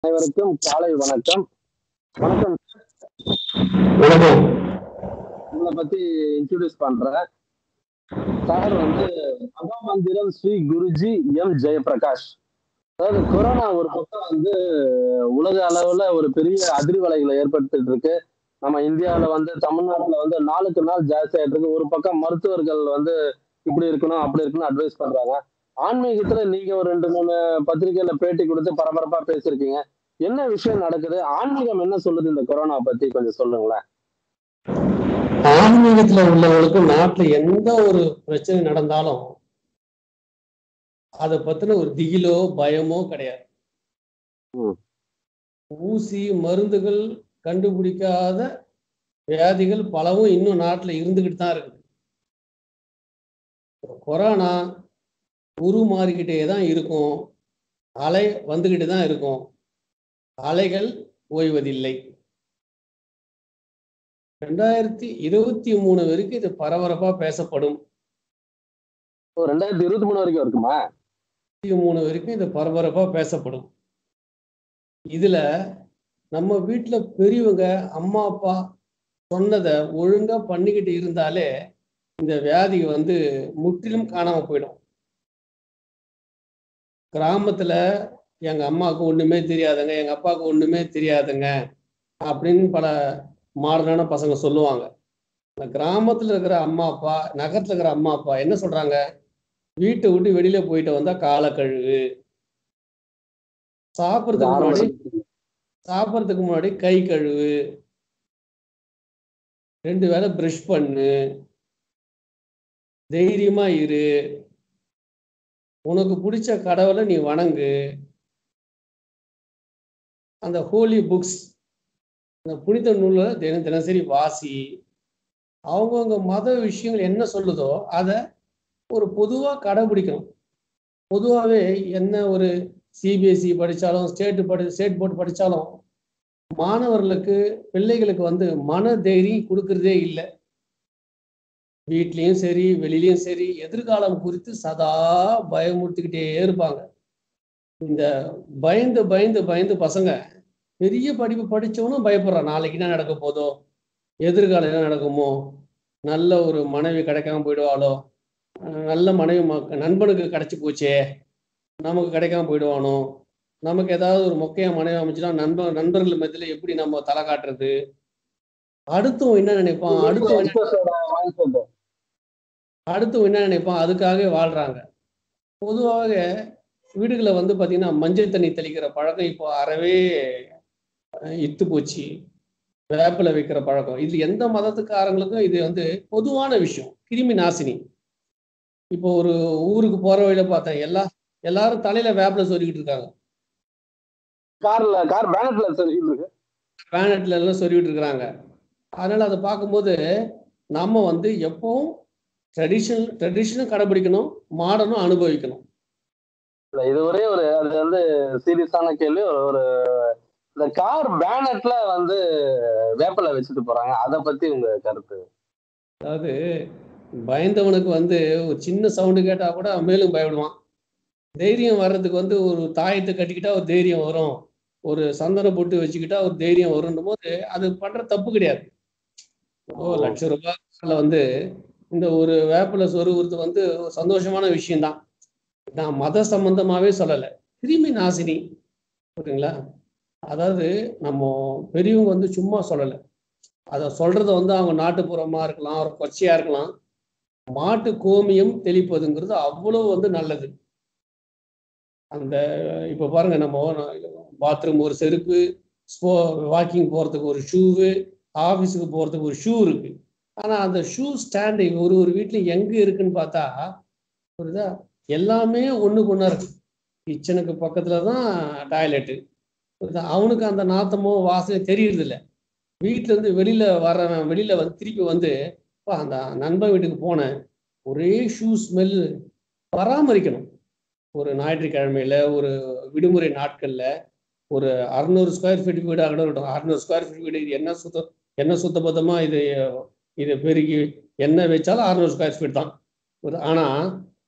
அனைவருக்கும் காலை வணக்கம் வணக்கம் வணக்கம் உங்களை பத்தி இன்ட்ரோடியூஸ் பண்றேன் சார் வந்து மகாமந்திரம் ஸ்ரீ குருஜி எம் ஜெயபிரகாஷ் அதாவது கொரோனா ஒரு பக்கம் வந்து உலக அளவுல ஒரு பெரிய அதிர்வலைகளை ஏற்படுத்திட்டு இருக்கு நம்ம இந்தியாவுல வந்து தமிழ்நாட்டுல வந்து நாளுக்கு நாள் ஜாஸ்தி ஆயிட்டு இருக்கு ஒரு பக்கம் மருத்துவர்கள் வந்து இப்படி இருக்கணும் அப்படி இருக்கணும் அட்வைஸ் பண்றாங்க ஆன்மீகத்துல நீங்க ஒரு ரெண்டு மூணு பத்திரிகையில பேட்டி கொடுத்து பரபரப்பா பேசியிருக்கீங்க என்ன விஷயம் நடக்குது ஆன்மீகம் என்ன சொல்லுது இந்த கொரோனா பத்தி கொஞ்சம் சொல்லுங்களேன் ஆன்மீகத்துல உள்ளவங்களுக்கு நாட்டுல எந்த ஒரு பிரச்சனை நடந்தாலும் அதை பத்தின ஒரு திகிலோ பயமோ கிடையாது ம். ஊசி மருந்துகள் கண்டுபிடிக்காத வியாதிகள் பலவும் இன்னும் நாட்டுல இருந்துகிட்டு தான் இருக்குது கொரோனா உருமாறிக்கிட்டே தான் இருக்கும் அலை வந்துகிட்டு தான் இருக்கும் அலைகள் ஓய்வதில்லை ரெண்டாயிரத்தி இருபத்தி மூணு வரைக்கும் இது பரபரப்பா பேசப்படும் ஓ, ரெண்டாயிரத்தி இருபத்தி மூணு வரைக்கும் இருக்குமா இருபத்தி மூணு வரைக்கும் இது பரபரப்பா பேசப்படும் இதுல நம்ம வீட்டுல பெரியவங்க அம்மா அப்பா சொன்னதை ஒழுங்கா பண்ணிக்கிட்டு இருந்தாலே இந்த வியாதி வந்து முற்றிலும் காணாம போயிடும் கிராமத்துல எங்க அம்மாவுக்கு ஒண்ணுமே தெரியாதுங்க எங்க அப்பாவுக்கு ஒண்ணுமே தெரியாதுங்க அப்படின்னு பல மாடர்னான பசங்க சொல்லுவாங்க இந்த கிராமத்துல இருக்கிற அம்மா அப்பா நகரத்துல இருக்கிற அம்மா அப்பா என்ன சொல்றாங்க வீட்டை விட்டு வெளியில போயிட்டு வந்தா காலை கழுவு சாப்பிட்றதுக்கு முன்னாடி சாப்பிட்றதுக்கு முன்னாடி கை கழுவு ரெண்டு வேளை ப்ரஷ் பண்ணு தைரியமா இரு உனக்கு பிடிச்ச கடவுளை நீ வணங்கு அந்த ஹோலி புக்ஸ் அந்த புனித நூலை தின தினசரி வாசி அவங்கவுங்க மத விஷயங்கள் என்ன சொல்லுதோ அதை ஒரு பொதுவாக கடைபிடிக்கணும் பொதுவாகவே என்ன ஒரு சிபிஎஸ்சி படித்தாலும் ஸ்டேட்டு படி ஸ்டேட் போர்டு படித்தாலும் மாணவர்களுக்கு பிள்ளைகளுக்கு வந்து மன தைரியம் கொடுக்கறதே இல்லை வீட்லேயும் சரி வெளியிலயும் சரி எதிர்காலம் குறித்து சதா பயமுறுத்திக்கிட்டே இருப்பாங்க இந்த பயந்து பயந்து பயந்து பசங்க பெரிய படிப்பு படிச்சவனும் பயப்படுறான் நாளைக்கு என்ன நடக்க போதோ எதிர்காலம் என்ன நடக்குமோ நல்ல ஒரு மனைவி கிடைக்காம போயிடுவாளோ அஹ் நல்ல மனைவி ம- நண்பனுக்கு கிடைச்சி போச்சே நமக்கு கிடைக்காம போயிடுவானோ நமக்கு ஏதாவது ஒரு மொக்கைய மனைவி அமைச்சுனா நண்பர் நண்பர்கள் மத்தியில எப்படி நம்ம தலை காட்டுறது அடுத்தவன் என்ன நினைப்பான் அடுத்தவன் என்ன mindset. அடுத்தவன் என்ன நினைப்பான் அதுக்காகவே வாழ்றாங்க பொதுவாக வீடுகளில் வந்து பார்த்தீங்கன்னா மஞ்சள் தண்ணி தெளிக்கிற பழக்கம் இப்போ அறவே அஹ், இத்து போச்சு வேப்பிலை வைக்கிற பழக்கம் இது எந்த மதத்துக்காரங்களுக்கும் இது வந்து பொதுவான விஷயம் கிருமி நாசினி இப்போ ஒரு ஊருக்கு போற வழியில பார்த்தேன் எல்லா எல்லாரும் தலையில வேப்பிலை சொல்லிக்கிட்டு இருக்காங்க கார்ல கார் பேனட்ல சொல்லிட்டு இருக்கு பேனட்ல எல்லாம் சொருவிட்டு இருக்கிறாங்க அதனால அதை பார்க்கும்போது நம்ம வந்து எப்பவும் ட்ரெடிஷனல் ட்ரெடிஷனும் கடைபிடிக்கணும் மாடர்னும் அனுபவிக்கணும் இல்ல, இது ஒரே ஒரு அது வந்து சீரியஸான கேள்வி ஒரு ஒரு இந்த கார் பேனட்ல வந்து வேப்பிலை வச்சுட்டு போறாங்க அத பத்தி உங்க கருத்து அதாவது பயந்தவனுக்கு வந்து ஒரு சின்ன சவுண்டு கேட்டா கூட அவன் மேலும் பயப்படுவான் தைரியம் வர்றதுக்கு வந்து ஒரு தாயத்தை கட்டிக்கிட்டா ஒரு தைரியம் வரும் ஒரு சந்தன போட்டு வச்சுக்கிட்டா ஒரு தைரியம் வரும்னும் போது அது பண்ற தப்பு கிடையாது ஓ லட்ச ரூபாய்ல வந்து இந்த ஒரு வேப்பிலை சொருகுறது வந்து ஒரு சந்தோஷமான விஷயம்தான் நான் மத சம்பந்தமாவே சொல்லலை கிருமி நாசினி ஓகேங்களா அதாவது நம்ம பெரியவங்க வந்து சும்மா சொல்லலை அதை சொல்றத வந்து அவங்க நாட்டுப்புறமா இருக்கலாம் ஒரு கொச்சையா இருக்கலாம் மாட்டு கோமியம் தெளிப்பதுங்கிறது அவ்வளவு வந்து நல்லது அந்த இப்ப பாருங்க நம்ம பாத்ரூம் ஒரு செருப்பு ஸ்போ வாக்கிங் போறதுக்கு ஒரு ஷூவு ஆஃபீஸுக்கு போறதுக்கு ஒரு ஷூ இருக்கு ஆனா அந்த ஷூ ஸ்டாண்டு ஒரு ஒரு வீட்லயும் எங்க இருக்குன்னு பார்த்தா புரியுதா எல்லாமே ஒண்ணுக்கு ஒண்ணா இருக்கு கிச்சனுக்கு பக்கத்துல தான் டாய்லெட்டு புரியுதா அவனுக்கு அந்த நாத்தமோ வாசனை தெரியறது இல்ல வீட்டுல இருந்து வெளியில வர்றவன் வெளியில வந்து திருப்பி வந்து "அப்பா, அந்த நண்பன் வீட்டுக்கு போனேன் ஒரே ஷூ ஸ்மெல்லு பராமரிக்கணும் ஒரு ஞாயிற்றுக்கிழமையில ஒரு விடுமுறை நாட்கள்ல ஒரு அறுநூறு ஸ்கொயர் ஃபீட் வீடாக கூட இருக்கட்டும் அறுநூறு ஸ்கொயர் ஃபீட் வீடு இது என்ன சுத்த என்ன சுத்தபத்தமா இது இது பெருகி என்ன வச்சாலும் அறுநூறு ஸ்கொயர் ஃபீட் தான் ஒரு ஆனா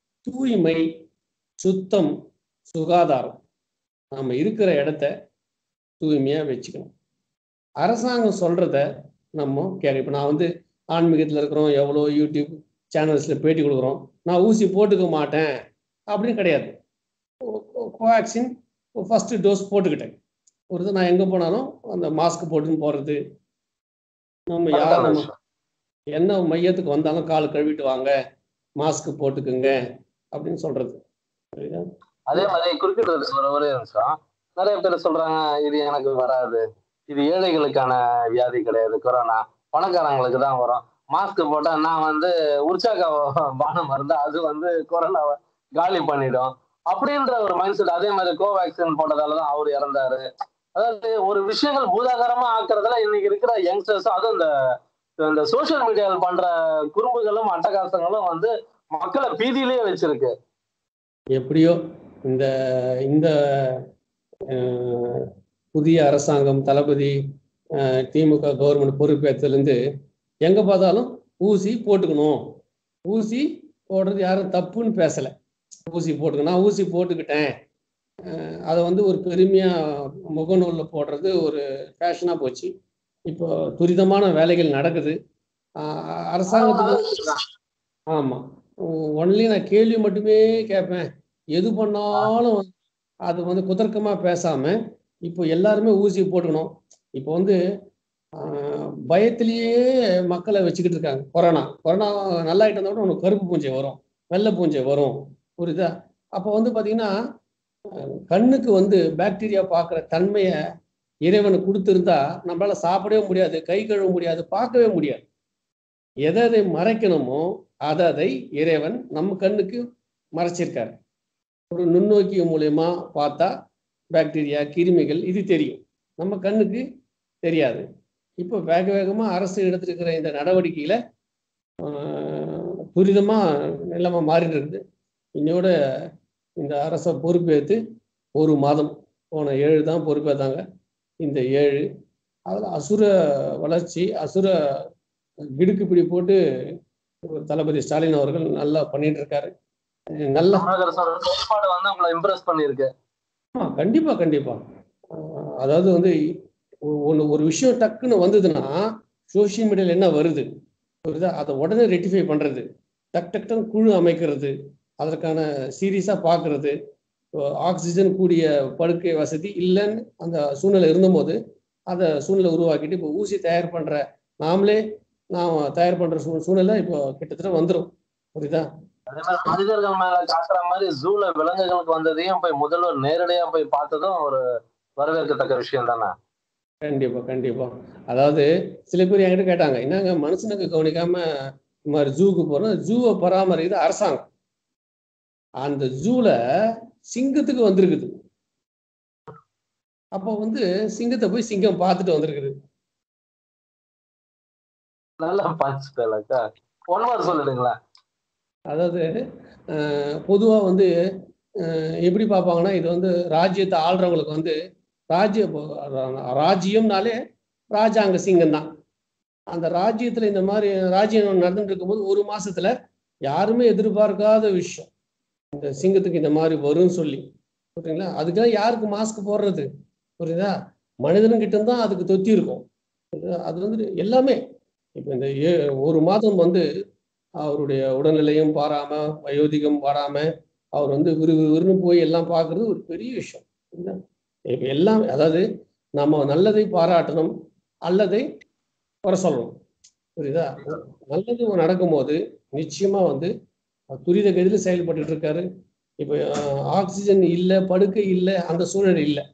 தூய்மை சுத்தம் சுகாதாரம் நம்ம இருக்கிற இடத்த தூய்மையா வச்சுக்கணும் அரசாங்கம் சொல்றத நம்ம கேட்க இப்போ நான் வந்து ஆன்மீகத்தில் இருக்கிறோம் எவ்வளோ யூடியூப் சேனல்ஸில் பேட்டி கொடுக்குறோம் நான் ஊசி போட்டுக்க மாட்டேன் அப்படின்னு கிடையாது கோவேக்சின் ஃபர்ஸ்ட் டோஸ் போட்டுக்கிட்டேன் ஒரு இது நான் எங்கே போனாலும் அந்த மாஸ்க் போட்டுன்னு போகிறது நம்ம யார் கரெக்டான நம்ம விஷயம். என்ன மையத்துக்கு வந்தாலும் கால் கழுவிட்டு வாங்க மாஸ்க் போட்டுக்குங்க அப்படின்னு சொல்றது புரியுதா? அதே மாதிரி குறுக்கிட்டு சொல்ற ஒரே நிமிஷம் நிறைய பேர் சொல்றாங்க இது எனக்கு வராது இது ஏழைகளுக்கான வியாதி கிடையாது கொரோனா பணக்காரங்களுக்கு தான் வரும் மாஸ்க் போட்டா நான் வந்து உற்சாக பானம் இருந்தா அது வந்து கொரோனாவை காலி பண்ணிடும் அப்படின்ற ஒரு மைண்ட் செட் அதே மாதிரி கோவேக்சின் போட்டதால தான் அவர் இறந்தாரு அதாவது ஒரு விஷயங்கள் பூதாகரமா ஆக்குறதுல இன்னைக்கு இருக்கிற யங்ஸ்டர்ஸ் அதுவும் இந்த இந்த சோசியல் மீடியாவில் பண்ற குறும்புகளும் அட்டகாசங்களும் வந்து மக்களை பீதியிலேயே வச்சிருக்கு எப்படியோ இந்த இந்த அஹ், புதிய அரசாங்கம் தளபதி அஹ், திமுக கவர்மெண்ட் பொறுப்பேற்றதுலேருந்து எங்கே பார்த்தாலும் ஊசி போட்டுக்கணும் ஊசி போடுறது யாரும் தப்புன்னு பேசலை ஊசி போட்டுக்கணும் நான் ஊசி போட்டுக்கிட்டேன் அஹ், அதை வந்து ஒரு பெருமையாக முகநூலில் போடுறது ஒரு ஃபேஷனாக போச்சு இப்போ துரிதமான வேலைகள் நடக்குது அஹ், அரசாங்கத்துக்கு ஆமாம் ஒன்லி நான் கேள்வி மட்டுமே கேட்பேன் எது பண்ணாலும் அது வந்து குதர்க்கமாக பேசாமல் இப்போ எல்லாருமே ஊசி போட்டுக்கணும் இப்போ வந்து ஆஹ், பயத்திலேயே மக்களை வச்சுக்கிட்டு இருக்காங்க கொரோனா கொரோனா நல்லாயிட்டு இருந்தால் கூட உனக்கு கருப்பு பூஞ்சை வரும் வெள்ளை பூஞ்சை வரும் புரியுதா அப்போ வந்து பார்த்தீங்கன்னா ஆஹ், கண்ணுக்கு வந்து பாக்டீரியா பார்க்குற தன்மையை இறைவனுக்கு கொடுத்துருந்தா நம்மளால சாப்பிடவே முடியாது கை கழுவ முடியாது பார்க்கவே முடியாது எதை எதை மறைக்கணுமோ அதை அதை இறைவன் நம்ம கண்ணுக்கு மறைச்சிருக்காரு ஒரு நுண்ணோக்கி மூலயமா பார்த்தா பாக்டீரியா கிருமிகள் இது தெரியும் நம்ம கண்ணுக்கு தெரியாது இப்போ வேக வேகமாக அரசு எடுத்திருக்கிற இந்த நடவடிக்கையில் துரிதமாக நிலைமை மாறிட்டு இருக்குது இன்னையோட இந்த அரசை பொறுப்பேற்று ஒரு மாதம் போன ஏழு தான் பொறுப்பேற்றாங்க இந்த ஏழு அதில் அசுர வளர்ச்சி அசுர கிடுக்கு பிடி போட்டு ஒரு தளபதி ஸ்டாலின் அவர்கள் நல்லா பண்ணிட்டு இருக்காரு அஹ் நல்ல தமிழக அரசோட செயல்பாடு வந்து உங்களை இம்ப்ரெஸ் பண்ணிருக்கு ஆமா, கண்டிப்பா கண்டிப்பா அஹ் அதாவது வந்து ஒன்று ஒரு விஷயம் டக்குன்னு வந்ததுன்னா சோஷியல் மீடியால என்ன வருது புரியுதா அதை உடனே ரெட்டிஃபை பண்றது டக் டக் டக் குழு அமைக்கிறது அதற்கான சீரியஸா பார்க்கறது ஆக்சிஜன் கூடிய படுக்கை வசதி இல்லைன்னு அந்த சூழ்நிலை இருந்தபோது அதை சூழ்நிலை உருவாக்கிட்டு இப்போ ஊசி தயார் பண்ற நாமளே நாம் தயார் பண்ற சூ சூழ்நிலை இப்போ கிட்டத்தட்ட வந்துடும் புரியுதா அதே மாதிரி மனிதர்கள் மேல காட்டுற மாதிரி ஜூல விலங்குகளுக்கு வந்ததையும் போய் முதல்வர் நேரடியா போய் பார்த்ததும் ஒரு வரவேற்கத்தக்க விஷயம் தானே கண்டிப்பா கண்டிப்பா அதாவது சில பேர் என்கிட்ட கேட்டாங்க என்னங்க மனுஷனுக்கு கவனிக்காம இந்த மாதிரி ஜூக்கு போறோம் ஜூவை பராமரிக்கிறது அரசாங்கம் அந்த ஜூல சிங்கத்துக்கு வந்திருக்குது அப்போ வந்து சிங்கத்தை போய் சிங்கம் பார்த்துட்டு வந்திருக்குது நல்ல பஞ்ச் பேலக்கா ஒன் வார் சொல்லிடுங்களேன் அதாவது பொதுவா வந்து அஹ், எப்படி பார்ப்பாங்கன்னா இது வந்து ராஜ்யத்தை ஆள்றவங்களுக்கு வந்து ராஜ்ய ராஜ்யம்னாலே ராஜாங்க சிங்கம் தான் அந்த ராஜ்யத்துல இந்த மாதிரி ராஜ்யம் நடந்துட்டு இருக்கும்போது ஒரு மாசத்துல யாருமே எதிர்பார்க்காத விஷயம் இந்த சிங்கத்துக்கு இந்த மாதிரி வரும்னு சொல்லி புரியுங்களா அதுக்காக யாருக்கு மாஸ்க் போடுறது புரியுதா மனிதனுங்கிட்ட தான் அதுக்கு தொத்தி இருக்கும் புரியுதா? அது வந்து எல்லாமே இப்போ இந்த ஏ- ஒரு மாதம் வந்து அவருடைய உடல்நிலையும் பாராம வயோதிகம் பாராம அவர் வந்து விறு விறுன்னு போய் எல்லாம் பார்க்கறது ஒரு பெரிய விஷயம் புரியுதா? இப்ப எல்லாம் அதாவது நம்ம நல்லதை பாராட்டணும் அல்லதை குறை சொல்லணும் புரியுதா நல்லது நடக்கும்போது நிச்சயமா வந்து துரித கதியில் செயல்பட்டுட்டு இருக்காரு இப்போ ஆக்சிஜன் இல்லை படுக்கை இல்லை அந்த சூழ்நிலை இல்லை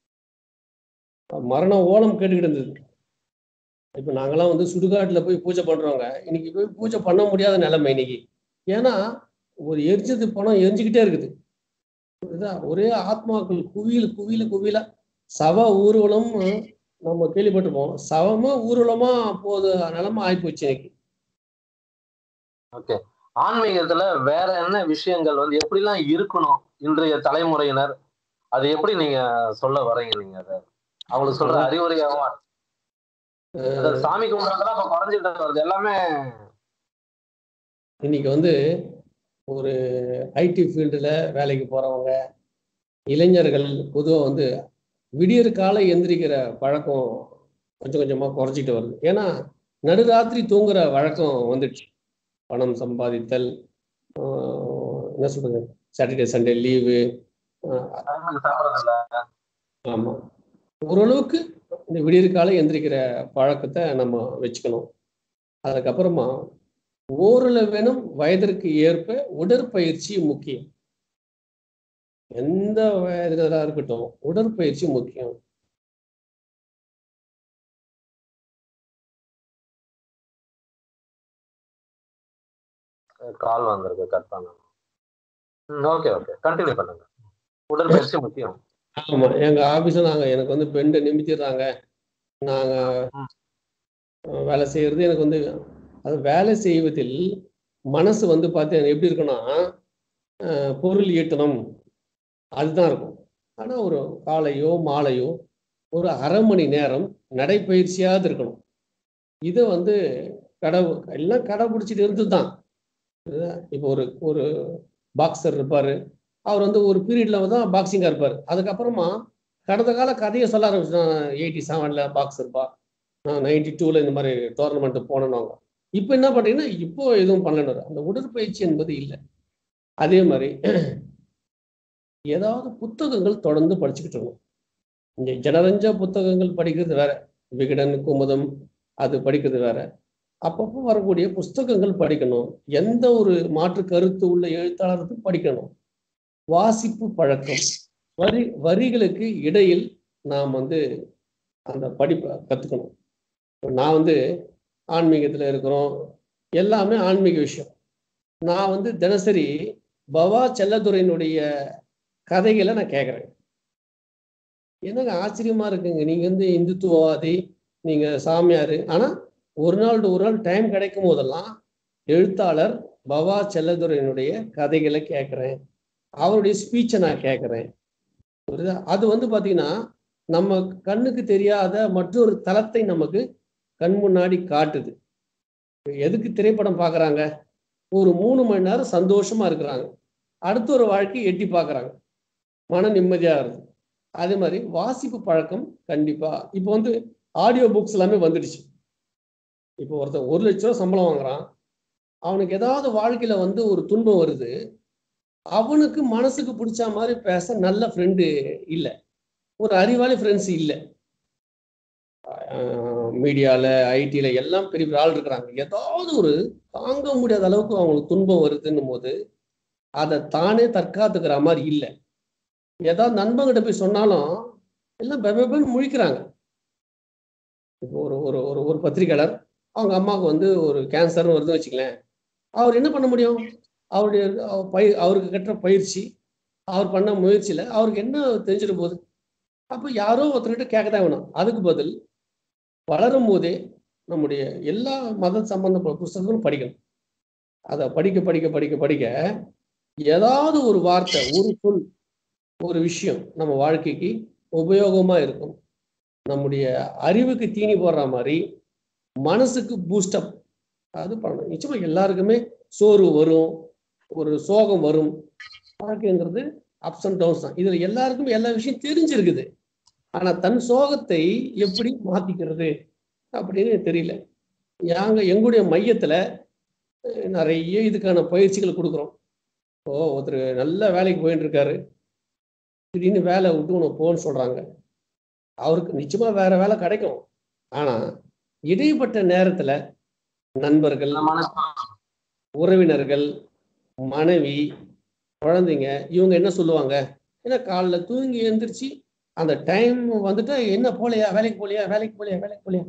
மரண ஓலம் கேட்டுக்கிட்டு இருந்தது இப்போ நாங்கெல்லாம் வந்து சுடுகாட்டில் போய் பூஜை பண்றவங்க இன்னைக்கு போய் பூஜை பண்ண முடியாத நிலைமை இன்னைக்கு ஏன்னா ஒரு எரிச்சது பணம் எரிஞ்சுக்கிட்டே இருக்குது புரியுதா ஒரே ஆத்மாக்கள் குவியல் குவியல குவியல சவ ஊர்வலம் நம்ம கேள்விப்பட்டிருப்போம் சவமா ஊர்வலமா போது நிலைமை ஆயிப்போச்சு இன்னைக்கு ஓகே ஆன்மீகத்துல வேற என்ன விஷயங்கள் வந்து எப்படிலாம் இருக்கணும் இன்றைய தலைமுறையினர் அது எப்படி நீங்க சொல்ல வரீங்க நீங்க அதை அவங்களுக்கு சொல்ற அறிவுரையாகவும் அதாவது சாமி கும்பிட்றதெல்லாம் இப்ப குறைஞ்சிட்டு வருது எல்லாமே இன்னைக்கு வந்து ஒரு ஐடி ஃபீல்டில் வேலைக்கு போகிறவங்க இளைஞர்கள் பொதுவாக வந்து விடியற் காலை எந்திரிக்கிற பழக்கம் கொஞ்சம் கொஞ்சமா குறைச்சிட்டு வருது ஏன்னா நடுராத்திரி தூங்குற வழக்கம் வந்துடுச்சு பணம் சம்பாதித்தல் ஆஹ் என்ன சொல்றது சாட்டர்டே சண்டே லீவு டைமுக்கு சாப்பிடறதில்ல ஆமா ஓரளவுக்கு இந்த விடியற் காலை எந்திரிக்கிற பழக்கத்தை நம்ம வச்சுக்கணும் அதுக்கப்புறமா ஓரளவேனும் வயதிற்கு ஏற்ப உடற்பயிற்சி முக்கியம் எந்த வயதினராக இருக்கட்டும் உடற்பயிற்சி முக்கியம் கால் வந்திருக்கு கட் பண்ணணும் ஓகே ஓகே கண்டினியூ பண்ணுங்க உடற்பயிற்சி முக்கியம் ஆமா எங்க ஆபீஸ்ல நாங்க எனக்கு வந்து பெண்டை நிமித்திடுறாங்க நாங்க ம். அஹ், வேலை செய்யறது எனக்கு வந்து அது வேலை செய்வதில் மனசு வந்து பார்த்தீங்கன்னா எப்படி இருக்குன்னா அஹ், பொருள் ஈட்டணும் அதுதான் இருக்கும் ஆனா ஒரு காலையோ மாலையோ ஒரு அரை மணி நேரம் நடைப்பயிற்சியாவது இருக்கணும் இதை வந்து கடை எல்லாம் கடைபிடிச்சிட்டு இருந்து தான் இப்போ ஒரு ஒரு பாக்ஸர் இருப்பாரு அவர் வந்து ஒரு பீரியட்ல தான் பாக்ஸிங்கா இருப்பார் அதுக்கப்புறமா கடந்த கால கதையை சொல்ல ஆரம்பிச்சு எயிட்டி செவன்ல பாக்ஸ் இருப்பா நான் நைன்டி டூல இந்த மாதிரி டோர்னமெண்ட் போனோம் இப்போ என்ன பண்றீங்கன்னா இப்போ எதுவும் பண்ணல அந்த உடற்பயிற்சி என்பது இல்லை அதே மாதிரி ஏதாவது புத்தகங்கள் தொடர்ந்து படிச்சுக்கிட்டு இருக்கணும் இந்த ஜனரஞ்ச புத்தகங்கள் படிக்கிறது வேற விகடன் குமுதம் அது படிக்கிறது வேற அப்பப்போ வரக்கூடிய புஸ்தகங்கள் படிக்கணும் எந்த ஒரு மாற்று கருத்து உள்ள எழுத்தாளருக்கும் படிக்கணும் வாசிப்பு பழக்கம் வரி வரிகளுக்கு இடையில் நாம் வந்து அந்த படிப்பை கற்றுக்கணும் நான் வந்து ஆன்மீகத்தில் இருக்கிறோம் எல்லாமே ஆன்மீக விஷயம் நான் வந்து தினசரி பவா செல்லதுரையினுடைய கதைகளை நான் கேட்குறேன் என்னங்க ஆச்சரியமா இருக்குங்க நீங்க வந்து இந்துத்துவவாதி நீங்க சாமியார் ஆனா ஒரு நாள் ஒரு நாள் டைம் கிடைக்கும் போதெல்லாம் எழுத்தாளர் பவா செல்லதுரையினுடைய கதைகளை கேட்குறேன் அவருடைய ஸ்பீச்சை நான் கேட்குறேன் புரியுதா அது வந்து பார்த்தீங்கன்னா நம்ம கண்ணுக்கு தெரியாத மற்றொரு தளத்தை நமக்கு கண் முன்னாடி காட்டுது எதுக்கு திரைப்படம் பார்க்குறாங்க ஒரு மூணு மணி நேரம் சந்தோஷமா இருக்கிறாங்க அடுத்த ஒரு வாழ்க்கையை எட்டி பார்க்குறாங்க மன நிம்மதியா இருக்கு அதே மாதிரி வாசிப்பு பழக்கம் கண்டிப்பா இப்போ வந்து ஆடியோ புக்ஸ் எல்லாமே வந்துடுச்சு இப்போ ஒருத்தன் ஒரு லட்ச ரூபா சம்பளம் வாங்குறான் அவனுக்கு ஏதாவது வாழ்க்கையில வந்து ஒரு துன்பம் வருது அவனுக்கு மனசுக்கு பிடிச்ச மாதிரி பேச நல்ல ஃப்ரெண்டு இல்லை ஒரு அறிவாளி ஃப்ரெண்ட்ஸ் இல்லை மீடியாவில் ஐடியில் எல்லாம் பெரிய பெரிய ஆள் இருக்கிறாங்க ஏதாவது ஒரு தாங்க முடியாத அளவுக்கு அவங்களுக்கு துன்பம் வருதுன்னும் போது அதை தானே தற்காத்துக்கிற மாதிரி இல்லை ஏதாவது நண்பங்கிட்ட போய் சொன்னாலும் எல்லாம் பெபன்னு முழிக்கிறாங்க இப்போ ஒரு ஒரு ஒரு ஒரு பத்திரிக்கையாளர் அவங்க அம்மாவுக்கு வந்து ஒரு கேன்சர்னு வருதுன்னு வச்சுக்கலேன் அவர் என்ன பண்ண முடியும் அவருடைய பயிர் அவருக்கு கட்டுற பயிற்சி அவர் பண்ண முயற்சியில் அவருக்கு என்ன தெரிஞ்சிட போகுது அப்போ யாரோ ஒருத்தர்கிட்ட கேட்க தான் வேணும் அதுக்கு பதில் வளரும் போதே நம்முடைய எல்லா மத சம்பந்தப்பட்ட புஸ்தகங்களும் படிக்கணும் அதை படிக்க படிக்க படிக்க படிக்க ஏதாவது ஒரு வார்த்தை ஒரு சொல் ஒரு விஷயம் நம்ம வாழ்க்கைக்கு உபயோகமா இருக்கும் நம்முடைய அறிவுக்கு தீனி போடுற மாதிரி மனசுக்கு பூஸ்டப் அது பண்ணணும் நிச்சயமா எல்லாருக்குமே சோறு வரும் ஒரு சோகம் வரும் வாழ்க்கைங்கிறது அப்ஸ் அண்ட் டவுன்ஸ் தான் இதுல எல்லாருக்குமே எல்லா விஷயம் தெரிஞ்சிருக்குது ஆனா தன் சோகத்தை எப்படி மாத்திக்கிறது அப்படின்னு தெரியல நாங்க எங்களுடைய மையத்துல நிறைய இதுக்கான பயிற்சிகள் கொடுக்குறோம் இப்போ ஒருத்தர் நல்ல வேலைக்கு போயிட்டு இருக்காரு திடீர்னு வேலை விட்டு உனக்கு போன்னு சொல்றாங்க அவருக்கு நிச்சயமா வேற வேலை கிடைக்கும் ஆனா இடைப்பட்ட நேரத்துல நண்பர்கள் உறவினர்கள் மனைவி குழந்தைங்க இவங்க என்ன சொல்லுவாங்க ஏன்னா காலைல தூங்கி எழுந்திரிச்சு அந்த டைம் வந்துட்டா என்ன போலையா வேலைக்கு போலியா வேலைக்கு போலியா வேலைக்கு போலியா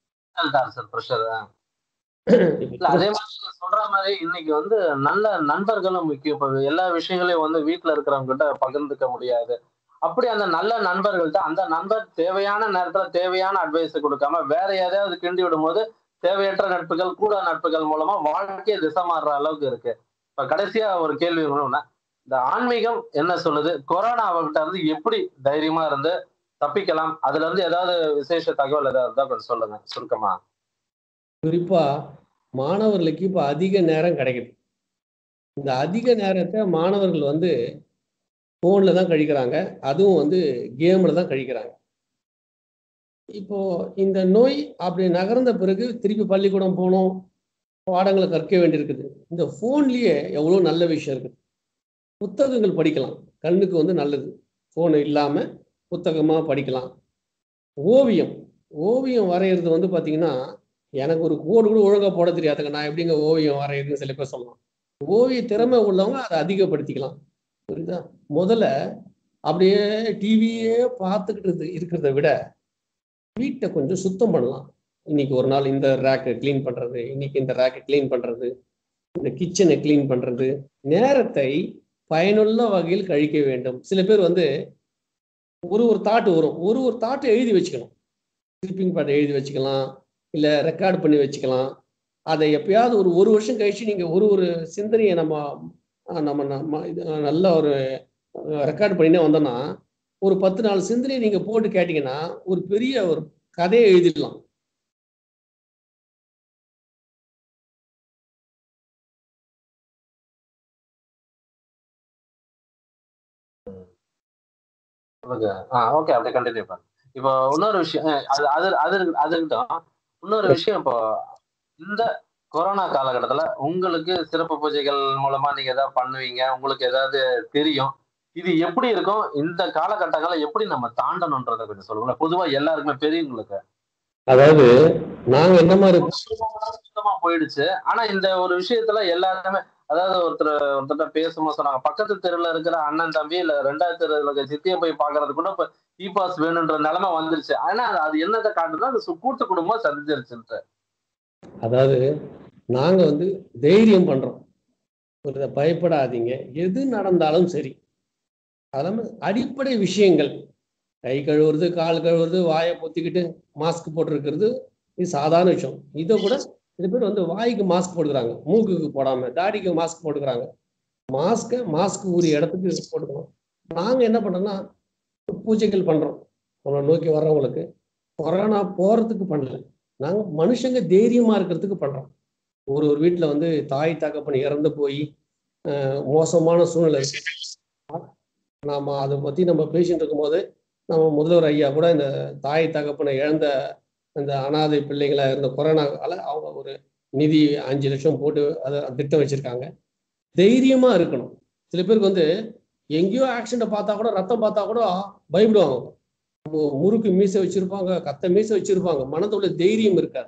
அதே மாதிரி சொல்ற மாதிரி இன்னைக்கு வந்து நல்ல நண்பர்களும் முக்கியம் இப்ப எல்லா விஷயங்களையும் வந்து வீட்டுல இருக்கிறவங்க கிட்ட பகிர்ந்துக்க முடியாது அப்படி அந்த நல்ல நண்பர்கள்ட்ட அந்த நண்பர் தேவையான நேரத்துல தேவையான அட்வைஸ் கொடுக்காம வேற எதையாவது கிண்டி விடும் போது தேவையற்ற நட்புகள் கூட நட்புகள் மூலமா வாழ்க்கையை திசை மாறுற அளவுக்கு இருக்கு இப்ப கடைசியா ஒரு கேள்வி இந்த ஆன்மீகம் என்ன சொல்லுது கொரோனா அவர்கிட்ட இருந்து எப்படி தைரியமா இருந்து தப்பிக்கலாம் அதுல இருந்து ஏதாவது விசேஷ தகவல் ஏதாவது இருந்தா கொஞ்சம் சொல்லுங்க சுருக்கமா குறிப்பா மாணவர்களுக்கு இப்ப அதிக நேரம் கிடைக்குது இந்த அதிக நேரத்தை மாணவர்கள் வந்து ஃபோனில் தான் கழிக்கிறாங்க அதுவும் வந்து கேமில் தான் கழிக்கிறாங்க இப்போ இந்த நோய் அப்படி நகர்ந்த பிறகு திருப்பி பள்ளிக்கூடம் போகணும் பாடங்களை கற்க வேண்டியிருக்குது இந்த ஃபோன்லேயே எவ்வளோ நல்ல விஷயம் இருக்குது புத்தகங்கள் படிக்கலாம் கண்ணுக்கு வந்து நல்லது ஃபோன் இல்லாமல் புத்தகமாக படிக்கலாம் ஓவியம் ஓவியம் வரைகிறது வந்து பார்த்தீங்கன்னா எனக்கு ஒரு கோடு கூட ஒழுங்காக போட தெரியாதுங்க நான் எப்படிங்க ஓவியம் வரைகிறதுன்னு சில பேர் சொல்லலாம் ஓவிய திறமை உள்ளவங்க அதை அதிகப்படுத்திக்கலாம் புரியுதா முதல்ல அப்படியே டிவியே பார்த்துக்கிட்டு இருக்கிறத விட வீட்டை கொஞ்சம் சுத்தம் பண்ணலாம் இன்னைக்கு ஒரு நாள் இந்த ரேக்கை க்ளீன் பண்ணுறது இன்னைக்கு இந்த ரேக்கை க்ளீன் பண்ணுறது இந்த கிச்சனை க்ளீன் பண்ணுறது நேரத்தை பயனுள்ள வகையில் கழிக்க வேண்டும் சில பேர் வந்து ஒரு ஒரு தாட்டு வரும் ஒரு ஒரு தாட்டை எழுதி வச்சுக்கணும் ஸ்லிப்பிங் பேட் எழுதி வச்சுக்கலாம் இல்லை ரெக்கார்ட் பண்ணி வச்சுக்கலாம் அதை எப்பயாவது ஒரு ஒரு வருஷம் கழிச்சு நீங்கள் ஒரு ஒரு சிந்தனையை நம்ம நம்ம நம்ம இது நல்ல ஒரு ரெக்கார்ட் பண்ணினே வந்தோம்னா ஒரு பத்து நாலு சிந்தனையை நீங்கள் போட்டு கேட்டிங்கன்னா ஒரு பெரிய ஒரு கதையை எழுதிடலாம் ஓகே ஆ ஓகே அப்படியே கண்டினியூ பண்ணு இப்போ இன்னொரு விஷயம் அது அது அது அது இருக்கட்டும் இன்னொரு விஷயம் இப்போ இந்த கொரோனா காலகட்டத்துல உங்களுக்கு சிறப்பு பூஜைகள் மூலமா நீங்க ஏதாவது பண்ணுவீங்க உங்களுக்கு ஏதாவது தெரியும் இது எப்படி இருக்கும் இந்த காலகட்டங்களை எப்படி நம்ம தாண்டணும்ன்றத கொஞ்சம் சொல்லுங்களேன் பொதுவா எல்லாருக்குமே பெரியவங்களுக்கு அதாவது நாங்க என்ன மாதிரி சுத்தமா போயிடுச்சு ஆனா இந்த ஒரு விஷயத்துல எல்லாருமே அதாவது ஒருத்தர் ஒருத்தர் பேசும்போது சொன்னாங்க பக்கத்து தெருவில் இருக்கிற அண்ணன் தம்பி இல்ல ரெண்டாவது தெருவில் இருக்க சித்தியை போய் பாக்குறது கூட இப்ப இ பாஸ் வேணுன்ற நிலைமை வந்துருச்சு ஆனா அது என்னத்தை காட்டுதுன்னா அது கூட்டு குடும்பம் சந்திச்சிருச்சுன்ட்டு அதாவது நாங்க வந்து தைரியம் பண்றோம் ஒரு பயப்படாதீங்க எது நடந்தாலும் சரி அதெல்லாம் அடிப்படை விஷயங்கள் கை கழுவுறது கால் கழுவுறது வாயை பொத்திக்கிட்டு மாஸ்க் போட்டிருக்கிறது இது சாதாரண விஷயம் இதை கூட சில பேர் வந்து வாய்க்கு மாஸ்க் போட்டுக்கிறாங்க மூக்குக்கு போடாம தாடிக்கு மாஸ்க் போட்டுக்கிறாங்க மாஸ்கை மாஸ்க் உரிய இடத்துக்கு போட்டுக்கணும் நாங்க என்ன பண்றோம்னா பூஜைகள் பண்றோம் உங்களை நோக்கி வர்றவங்களுக்கு கொரோனா போறதுக்கு பண்ணல நாங்க மனுஷங்க தைரியமா இருக்கிறதுக்கு பண்றோம் ஒரு ஒரு வீட்டுல வந்து தாய் தகப்பன் இறந்து போய் மோசமான சூழ்நிலை நாம அதை பத்தி நம்ம பேசிட்டு இருக்கும்போது நம்ம முதல்வர் ஐயா கூட இந்த தாய் தகப்பனை இழந்த இந்த அனாதை பிள்ளைங்களா இருந்த கொரோனாவால அவங்க ஒரு நிதி அஞ்சு லட்சம் போட்டு அதை திட்டம் வச்சிருக்காங்க தைரியமா இருக்கணும் சில பேருக்கு வந்து எங்கேயோ ஆக்சிடென்ட் பார்த்தா கூட ரத்தம் பார்த்தா கூட பயப்படுவாங்க முறுக்கு மீசை வச்சிருப்பாங்க கத்த மீசை வச்சிருப்பாங்க மனதோட தைரியம் இருக்காது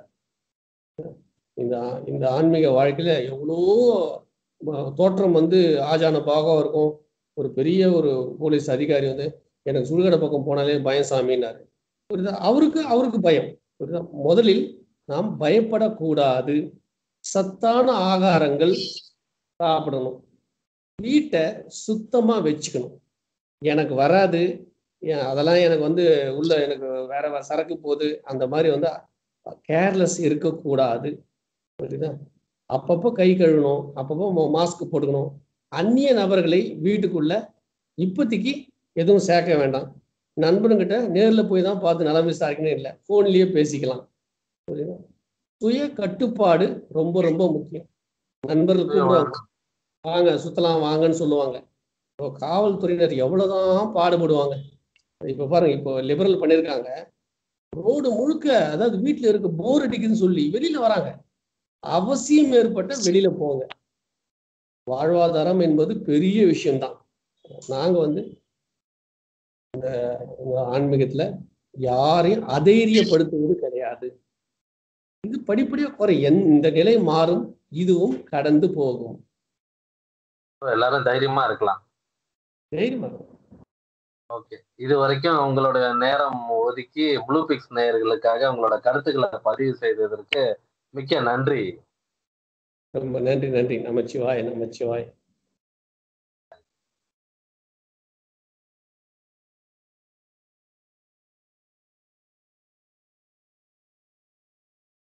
இந்த இந்த ஆன்மீக வாழ்க்கையில எவ்வளோ தோற்றம் வந்து ஆஜான பாகம் இருக்கும் ஒரு பெரிய ஒரு போலீஸ் அதிகாரி வந்து எனக்கு சுடுகடை பக்கம் போனாலே பயம் சாமின்னாரு புரியுதா அவருக்கு அவருக்கு பயம் புரியுதா முதலில் நாம் பயப்படக்கூடாது சத்தான ஆகாரங்கள் சாப்பிடணும் வீட்டை சுத்தமா வச்சுக்கணும் எனக்கு வராது அதெல்லாம் எனக்கு வந்து உள்ள எனக்கு வேற வேற சரக்கு போகுது அந்த மாதிரி வந்து கேர்லெஸ் இருக்கக்கூடாது புரியுதா அப்பப்போ கை கழுவணும் அப்பப்போ மாஸ்க் போட்டுக்கணும் அந்நிய நபர்களை வீட்டுக்குள்ள இப்போதைக்கு எதுவும் சேர்க்க வேண்டாம் நண்பனுங்கிட்ட நேரில் போய் தான் பார்த்து நலம் விசாரிக்கணும் இல்லை ஃபோன்லேயே பேசிக்கலாம் புரியுதா சுய கட்டுப்பாடு ரொம்ப ரொம்ப முக்கியம் நண்பர்கள் கூப்பிடுவாங்க வாங்க சுத்தலாம் வாங்கன்னு சொல்லுவாங்க இப்போ காவல்துறையினர் எவ்வளவுதான் பாடுபடுவாங்க இப்போ பாருங்க இப்போ லிபரல் பண்ணியிருக்காங்க ரோடு முழுக்க அதாவது வீட்டில் இருக்க போர் அடிக்குதுன்னு சொல்லி வெளியில வராங்க அவசியம் ஏற்பட்ட வெளியில போங்க வாழ்வாதாரம் என்பது பெரிய விஷயம்தான் நாங்க வந்து இந்த ஆன்மீகத்துல யாரையும் அதைரியப்படுத்துவது கிடையாது இது படிப்படியா குறை இந்த நிலை மாறும் இதுவும் கடந்து போகும் எல்லாரும் தைரியமா இருக்கலாம் தைரியமா ஓகே இது வரைக்கும் உங்களுடைய நேரம் ஒதுக்கி ப்ளூ பிக்ஸ் நேயர்களுக்காக உங்களோட கருத்துக்களை பதிவு செய்ததற்கு மிக்க நன்றி ரொம்ப நன்றி நன்றி நமச்சிவாய் நமச்சிவாய்